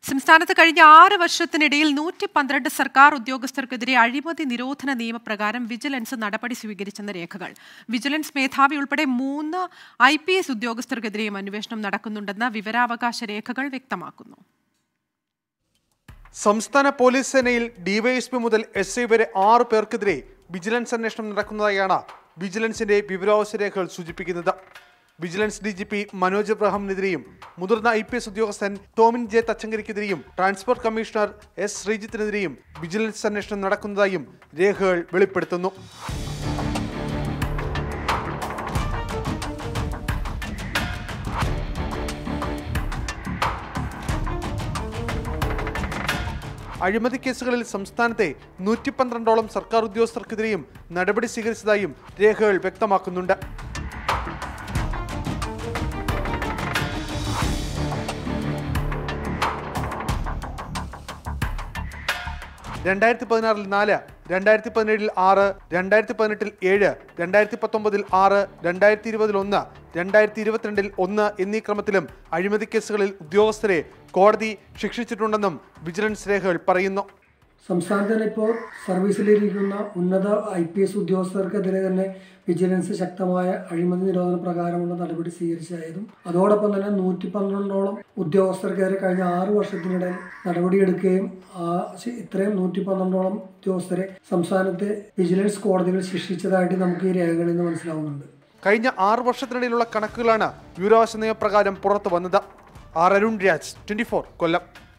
സംസ്ഥാനത്ത് കഴിഞ്ഞ ആറ് വർഷത്തിനിടയിൽ നൂറ്റി പന്ത്രണ്ട് സർക്കാർ ഉദ്യോഗസ്ഥർക്കെതിരെ അഴിമതി നിരോധന നിയമപ്രകാരം വിജിലൻസ് നടപടി സ്വീകരിച്ചെന്ന രേഖകൾ വിജിലൻസ് മേധാവി ഉൾപ്പെടെ മൂന്ന് ഐ പി എസ് ഉദ്യോഗസ്ഥർക്കെതിരെയും അന്വേഷണം നടക്കുന്നുണ്ടെന്ന് വിവരാവകാശ രേഖകൾ വ്യക്തമാക്കുന്നു സംസ്ഥാന പോലീസ് സേനയിൽ ഡിവൈഎസ്പി മുതൽ എസ് ഐ വരെ ആറ് പേർക്കെതിരെ വിജിലൻസ് അന്വേഷണം നടക്കുന്നതായാണ് വിജിലൻസിന്റെ വിവരാവകാശ രേഖകൾ സൂചിപ്പിക്കുന്നത് vigilance D G P Manoj എബ്രഹാമിനെതിരെയും മുതിർന്ന ഐ പി എസ് ഉദ്യോഗസ്ഥൻ ടോമിൻ ജെ തച്ചങ്കരിക്കെതിരെയും ട്രാൻസ്പോർട്ട് കമ്മീഷണർ എസ് ശ്രീജിത്തിനെതിരെയും വിജിലൻസ് അന്വേഷണം നടക്കുന്നതായും രേഖകൾ വെളിപ്പെടുത്തുന്നു അഴിമതി കേസുകളിൽ സംസ്ഥാനത്തെ നൂറ്റി പന്ത്രണ്ടോളം സർക്കാർ ഉദ്യോഗസ്ഥർക്കെതിരെയും നടപടി സ്വീകരിച്ചതായും രേഖകൾ വ്യക്തമാക്കുന്നുണ്ട് രണ്ടായിരത്തി പതിനാറിൽ നാല് രണ്ടായിരത്തി പതിനേഴിൽ ആറ് രണ്ടായിരത്തി പതിനെട്ടിൽ ഏഴ് രണ്ടായിരത്തി പത്തൊമ്പതിൽ ആറ് രണ്ടായിരത്തി ഇരുപതിൽ ഒന്ന് രണ്ടായിരത്തി ഇരുപത്തിരണ്ടിൽ ഒന്ന് എന്നീ ക്രമത്തിലും അഴിമതി കേസുകളിൽ ഉദ്യോഗസ്ഥരെ കോടതി ശിക്ഷിച്ചിട്ടുണ്ടെന്നും വിജിലൻസ് രേഖകൾ പറയുന്നു സംസ്ഥാനത്ത് തന്നെ ഇപ്പോൾ സർവീസിലിരിക്കുന്ന ഉന്നത ഐ പി എസ് ഉദ്യോഗസ്ഥർക്കെതിരെ തന്നെ വിജിലൻസ് ശക്തമായ അഴിമതി നിരോധന പ്രകാരമുള്ള നടപടി സ്വീകരിച്ചതായതും അതോടൊപ്പം തന്നെ നൂറ്റി പന്ത്രണ്ടോളം ഉദ്യോഗസ്ഥർക്കെതിരെ കഴിഞ്ഞ ആറ് വർഷത്തിനിടയിൽ നടപടിയെടുക്കുകയും ആ ശ- ഇത്രയും നൂറ്റി പന്ത്രണ്ടോളം ഉദ്യോഗസ്ഥരെ സംസ്ഥാനത്തെ വിജിലൻസ് കോടതികൾ ശിക്ഷിച്ചതായിട്ട് നമുക്ക് ഈ രേഖകളിൽ നിന്ന് മനസ്സിലാവുന്നുണ്ട് കഴിഞ്ഞ ആറ് വർഷത്തിനിടയിലുള്ള കണക്കുകളാണ് വിവരാവകാശ നിയമപ്രകാരം പുറത്തു വന്നത് ആർ അരുൺ രാജ് ട്വന്റി കൊല്ലം